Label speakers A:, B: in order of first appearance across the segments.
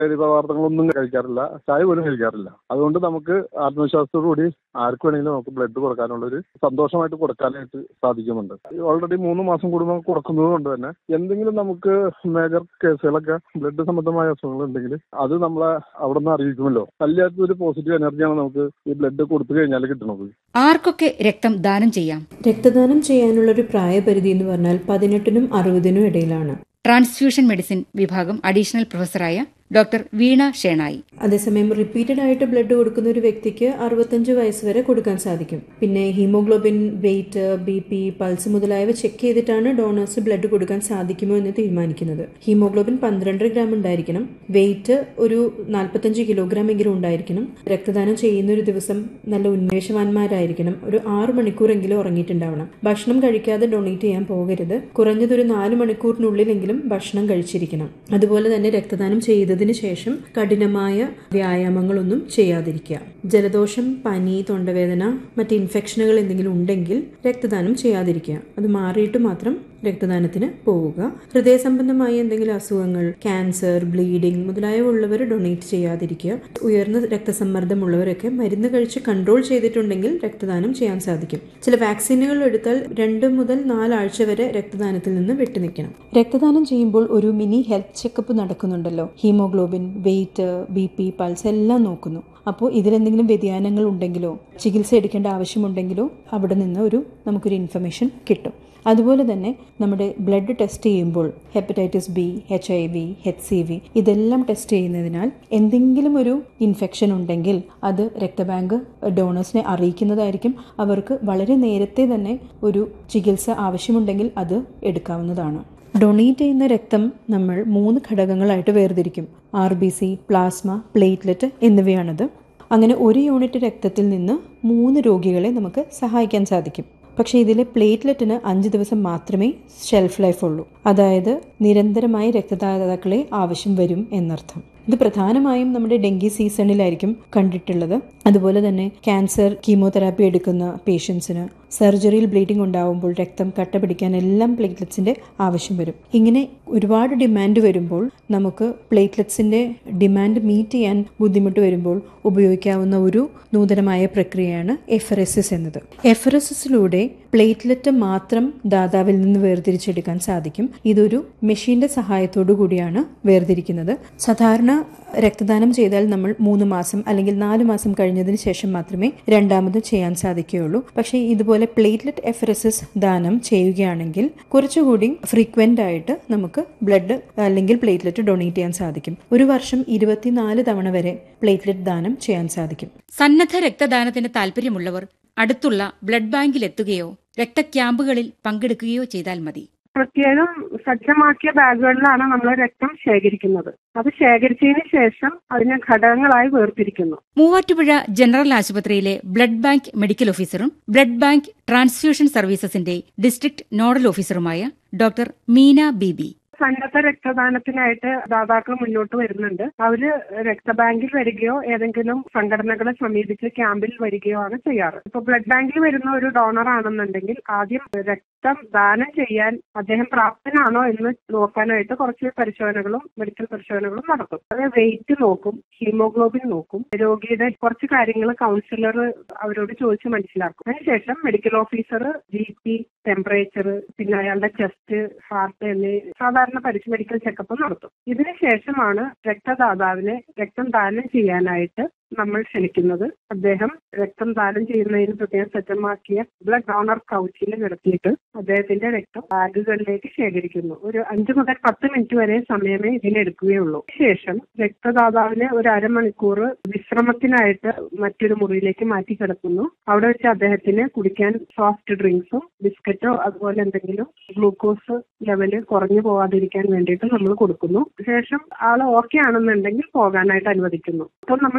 A: diary പദാർത്ഥങ്ങളൊന്നും കഴിക്കാറില്ല ചായ പോലും കഴിക്കാറില്ല അതുകൊണ്ട് നമുക്ക് ആത്മവിശ്വാസത്തോടു കൂടി ആർക്ക് വേണമെങ്കിലും നമുക്ക് ബ്ലഡ് കൊടുക്കാനുള്ള ഒരു സന്തോഷമായിട്ട് കൊടുക്കാനായിട്ട് സാധിക്കുന്നുണ്ട് ഓൾറെഡി മൂന്ന് മാസം കൂടുമ്പോൾ കൊടുക്കുന്നത് കൊണ്ട് തന്നെ എന്തെങ്കിലും നമുക്ക് മേജർ കേസുകളൊക്കെ ബ്ലഡ് സംബന്ധമായ അസുഖങ്ങൾ ഉണ്ടെങ്കിൽ അത് നമ്മളെ അവിടെ നിന്ന് അറിയിക്കുമല്ലോ വലിയൊരു പോസിറ്റീവ് എനർജിയാണ് നമുക്ക് ഈ ബ്ലഡ് കൊടുത്തു കഴിഞ്ഞാൽ കിട്ടുന്നത്
B: ആർക്കൊക്കെ രക്തം ദാനം ചെയ്യാം
C: രക്തദാനം ചെയ്യാനുള്ള ഒരു പ്രായപരിധി എന്ന് പറഞ്ഞാൽ പതിനെട്ടിനും അറുപതിനും ഇടയിലാണ്
B: ട്രാൻസ്ഫ്യൂഷൻ മെഡിസിൻ വിഭാഗം അഡീഷണൽ പ്രൊഫസറായ ഡോക്ടർ വീണ ഷേണായി
C: അതേസമയം റിപ്പീറ്റഡ് ആയിട്ട് ബ്ലഡ് കൊടുക്കുന്ന ഒരു വ്യക്തിക്ക് അറുപത്തഞ്ച് വയസ്സ് വരെ കൊടുക്കാൻ സാധിക്കും പിന്നെ haemoglobin weight B P pulse മുതലായവ ചെക്ക് ചെയ്തിട്ടാണ് ഡോണേഴ്സ് ബ്ലഡ് കൊടുക്കാൻ സാധിക്കുമോ എന്ന് തീരുമാനിക്കുന്നത് ഹീമോഗ്ലോബിൻ പന്ത്രണ്ടര ഗ്രാം ഉണ്ടായിരിക്കണം വെയിറ്റ് ഒരു നാൽപ്പത്തഞ്ച് കിലോഗ്രാം എങ്കിലും ഉണ്ടായിരിക്കണം രക്തദാനം ചെയ്യുന്ന ഒരു ദിവസം നല്ല ഉന്മേഷവാന്മാരായിരിക്കണം ഒരു ആറ് മണിക്കൂറെങ്കിലും ഉറങ്ങിയിട്ടുണ്ടാവണം ഭക്ഷണം കഴിക്കാതെ ഡൊണേറ്റ് ചെയ്യാൻ പോകരുത് കുറഞ്ഞതൊരു നാല് മണിക്കൂറിനുള്ളിലെങ്കിലും ഭക്ഷണം കഴിച്ചിരിക്കണം അതുപോലെ തന്നെ രക്തദാനം ചെയ്തതിന് ശേഷം കഠിനമായ വ്യായാമങ്ങളൊന്നും ചെയ്യാതിരിക്കുക ജലദോഷം പനി തൊണ്ടവേദന മറ്റ് ഇൻഫെക്ഷനുകൾ എന്തെങ്കിലും ഉണ്ടെങ്കിൽ രക്തദാനം ചെയ്യാതിരിക്കുക അത് മാറിയിട്ട് മാത്രം രക്തദാനത്തിന് പോവുക ഹൃദയ സംബന്ധമായ എന്തെങ്കിലും അസുഖങ്ങൾ ക്യാൻസർ ബ്ലീഡിംഗ് മുതലായവ ഉള്ളവർ ഡൊണേറ്റ് ചെയ്യാതിരിക്കുക ഉയർന്ന രക്തസമ്മർദ്ദമുള്ളവരൊക്കെ മരുന്ന് കഴിച്ച് കൺട്രോൾ ചെയ്തിട്ടുണ്ടെങ്കിൽ രക്തദാനം ചെയ്യാൻ സാധിക്കും ചില വാക്സിനുകൾ എടുത്താൽ രണ്ട് മുതൽ നാലാഴ്ച വരെ രക്തദാനത്തിൽ നിന്ന് വിട്ടുനിൽക്കണം രക്തദാനം ചെയ്യുമ്പോൾ ഒരു മിനി ഹെൽത്ത് ചെക്കപ്പ് നടക്കുന്നുണ്ടല്ലോ haemoglobin weight B P pulse എല്ലാം നോക്കുന്നു അപ്പോൾ ഇതിലെന്തെങ്കിലും വ്യതിയാനങ്ങൾ ഉണ്ടെങ്കിലോ ചികിത്സ എടുക്കേണ്ട ആവശ്യമുണ്ടെങ്കിലോ അവിടെ നിന്ന് ഒരു നമുക്കൊരു ഇൻഫർമേഷൻ കിട്ടും അതുപോലെ തന്നെ നമ്മുടെ ബ്ലഡ് ടെസ്റ്റ് ചെയ്യുമ്പോൾ hepatitis B H I V H C V ഇതെല്ലാം ടെസ്റ്റ് ചെയ്യുന്നതിനാൽ എന്തെങ്കിലും ഒരു ഇൻഫെക്ഷൻ ഉണ്ടെങ്കിൽ അത് രക്തബാങ്ക് ഡോണേഴ്സിനെ അറിയിക്കുന്നതായിരിക്കും അവർക്ക് വളരെ നേരത്തെ തന്നെ ഒരു ചികിത്സ ആവശ്യമുണ്ടെങ്കിൽ അത് എടുക്കാവുന്നതാണ് ഡൊണേറ്റ് ചെയ്യുന്ന രക്തം നമ്മൾ മൂന്ന് ഘടകങ്ങളായിട്ട് വേർതിരിക്കും R B C plasma platelet എന്നിവയാണത് അങ്ങനെ ഒരു യൂണിറ്റ് രക്തത്തിൽ നിന്ന് മൂന്ന് രോഗികളെ നമുക്ക് സഹായിക്കാൻ സാധിക്കും പക്ഷേ ഇതിലെ പ്ലേറ്റ്ലെറ്റിന് അഞ്ച് ദിവസം മാത്രമേ ഷെൽഫ് ലൈഫ് ഉള്ളൂ അതായത് നിരന്തരമായി രക്തദാതാക്കളെ ആവശ്യം വരും എന്നർത്ഥം ഇത് പ്രധാനമായും നമ്മുടെ ഡെങ്കി സീസണിലായിരിക്കും കണ്ടിട്ടുള്ളത് അതുപോലെ തന്നെ ക്യാൻസർ കീമോതെറാപ്പി എടുക്കുന്ന പേഷ്യൻസിന് സർജറിയിൽ ബ്ലീഡിംഗ് ഉണ്ടാവുമ്പോൾ രക്തം കട്ട പിടിക്കാൻ എല്ലാം പ്ലേറ്റ്ലെറ്റ്സിന്റെ ആവശ്യം വരും ഇങ്ങനെ ഒരുപാട് ഡിമാൻഡ് വരുമ്പോൾ നമുക്ക് പ്ലേറ്റ്ലെറ്റ്സിന്റെ ഡിമാൻഡ് മീറ്റ് ചെയ്യാൻ ബുദ്ധിമുട്ട് വരുമ്പോൾ ഉപയോഗിക്കാവുന്ന ഒരു നൂതനമായ പ്രക്രിയയാണ് എഫറസിസ് എന്നത് എഫറസിസിലൂടെ പ്ലേറ്റ്ലെറ്റ് മാത്രം ദാതാവിൽ നിന്ന് വേർതിരിച്ചെടുക്കാൻ സാധിക്കും ഇതൊരു മെഷീന്റെ സഹായത്തോടു കൂടിയാണ് വേർതിരിക്കുന്നത് സാധാരണ രക്തദാനം ചെയ്താൽ നമ്മൾ മൂന്ന് മാസം അല്ലെങ്കിൽ നാല് മാസം കഴിഞ്ഞതിന് ശേഷം മാത്രമേ രണ്ടാമത് ചെയ്യാൻ സാധിക്കുകയുള്ളൂ പക്ഷേ ഇതുപോലെ പ്ലേറ്റ്ലെറ്റ് എഫറസിസ് ദാനം ചെയ്യുകയാണെങ്കിൽ കുറച്ചുകൂടി ഫ്രീക്വന്റ് ആയിട്ട് നമുക്ക് ബ്ലഡ് അല്ലെങ്കിൽ പ്ലേറ്റ്ലെറ്റ് ഡൊണേറ്റ് ചെയ്യാൻ സാധിക്കും ഒരു വർഷം ഇരുപത്തിനാല് തവണ വരെ പ്ലേറ്റ്ലെറ്റ് ദാനം ചെയ്യാൻ സാധിക്കും
B: സന്നദ്ധ രക്തദാനത്തിന് താൽപര്യമുള്ളവർ അടുത്തുള്ള ബ്ലഡ് ബാങ്കിൽ എത്തുകയോ രക്തക്യാമ്പുകളിൽ പങ്കെടുക്കുകയോ ചെയ്താൽ മതി
D: പ്രത്യേകം സജ്ജമാക്കിയ ബാഗുകളിലാണ് നമ്മൾ രക്തം ശേഖരിക്കുന്നത് അത് ശേഖരിച്ചതിന് ശേഷം അതിനെ ഘടകങ്ങളായി വേർതിരിക്കുന്നു
B: മൂവാറ്റുപുഴ ജനറൽ ആശുപത്രിയിലെ ബ്ലഡ് ബാങ്ക് മെഡിക്കൽ ഓഫീസറും ബ്ലഡ് ബാങ്ക് ട്രാൻസ്ഫ്യൂഷൻ സർവീസസിന്റെ ഡിസ്ട്രിക്ട് നോഡൽ ഓഫീസറുമായ ഡോക്ടർ മീന ബീബി
D: സന്നദ്ധ രക്തദാനത്തിനായിട്ട് ദാതാക്കൾ മുന്നോട്ട് വരുന്നുണ്ട് അവര് രക്തബാങ്കിൽ വരികയോ ഏതെങ്കിലും സംഘടനകളെ സമീപിച്ച് ക്യാമ്പിൽ വരികയോ ആണ് ചെയ്യാറ് ഇപ്പൊ ബ്ലഡ് ബാങ്കിൽ വരുന്ന ഒരു ഡോണർ ആണെന്നുണ്ടെങ്കിൽ ആദ്യം രക്തം ദാനം ചെയ്യാൻ അദ്ദേഹം പ്രാപ്തനാണോ എന്ന് നോക്കാനായിട്ട് കുറച്ച് പരിശോധനകളും മെഡിക്കൽ പരിശോധനകളും നടത്തും അത് വെയിറ്റ് നോക്കും ഹീമോഗ്ലോബിൻ നോക്കും രോഗിയുടെ കുറച്ച് കാര്യങ്ങൾ കൗൺസിലർ അവരോട് ചോദിച്ച് മനസ്സിലാക്കും അതിനുശേഷം medical officer B P temperature പിന്നെ അയാളുടെ ചെസ്റ്റ് ഹാർട്ട് എന്നീ സാധാരണ പരിശു മെഡിക്കൽ ചെക്കപ്പ് നടത്തും ഇതിനുശേഷമാണ് രക്തദാതാവിനെ രക്തം ദാനം ചെയ്യാനായിട്ട് നമ്മൾ ക്ഷണിക്കുന്നത് അദ്ദേഹം രക്തം ദാനം ചെയ്യുന്നതിന് പ്രത്യേകം സജ്ജമാക്കിയ ബ്ലഡ് ഡോണർ കൗച്ചിൽ കിടത്തിയിട്ട് അദ്ദേഹത്തിന്റെ രക്തം ബാഗുകളിലേക്ക് ശേഖരിക്കുന്നു ഒരു അഞ്ചു മുതൽ പത്ത് മിനിറ്റ് വരെ സമയമേ ഇതിനെടുക്കുകയുള്ളൂ ശേഷം രക്തദാതാവിനെ ഒരു അരമണിക്കൂർ വിശ്രമത്തിനായിട്ട് മറ്റൊരു മുറിയിലേക്ക് മാറ്റി കിടക്കുന്നു അവിടെ വെച്ച് അദ്ദേഹത്തിന് കുടിക്കാൻ സോഫ്റ്റ് ഡ്രിങ്ക്സും ബിസ്ക്കറ്റോ അതുപോലെ എന്തെങ്കിലും ഗ്ലൂക്കോസ് ലെവല് കുറഞ്ഞു പോവാതിരിക്കാൻ വേണ്ടിയിട്ട് നമ്മൾ കൊടുക്കുന്നു ശേഷം ആള് ഓക്കെ ആണെന്നുണ്ടെങ്കിൽ പോകാനായിട്ട് അനുവദിക്കുന്നു അപ്പോൾ നമ്മൾ ഒന്ന് രണ്ട്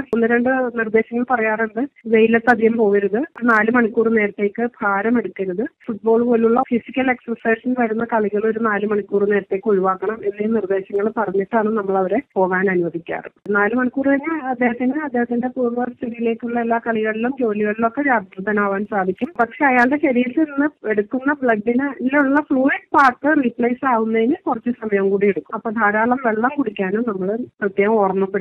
D: ഏതാണ്ട് നിർദ്ദേശങ്ങൾ പറയാറുണ്ട് വെയിലത്ത് അധികം പോകരുത് നാല് മണിക്കൂർ നേരത്തേക്ക് ഭാരം എടുക്കരുത് ഫുട്ബോൾ പോലുള്ള ഫിസിക്കൽ എക്സസൈസിന് വരുന്ന കളികൾ ഒരു നാല് മണിക്കൂർ നേരത്തേക്ക് ഒഴിവാക്കണം എന്നീ നിർദ്ദേശങ്ങൾ പറഞ്ഞിട്ടാണ് നമ്മൾ അവരെ പോകാൻ അനുവദിക്കാറ് നാല് മണിക്കൂർ കഴിഞ്ഞാൽ അദ്ദേഹത്തിന് അദ്ദേഹത്തിന്റെ പൂർവ്വസ്ഥിതിയിലേക്കുള്ള എല്ലാ കളികളിലും ജോലികളിലും ഒക്കെ വ്യാപൃതനാവാൻ സാധിക്കും പക്ഷെ അയാളുടെ ശരീരത്തിൽ നിന്ന് എടുക്കുന്ന ബ്ലഡിനുള്ള ഫ്ലൂയിഡ് പാർട്ട് റീപ്ലേസ് ആവുന്നതിന് കുറച്ച് സമയം കൂടി എടുക്കും അപ്പൊ ധാരാളം വെള്ളം കുടിക്കാനും നമ്മൾ പ്രത്യേകം ഓർമ്മപ്പെടുത്തും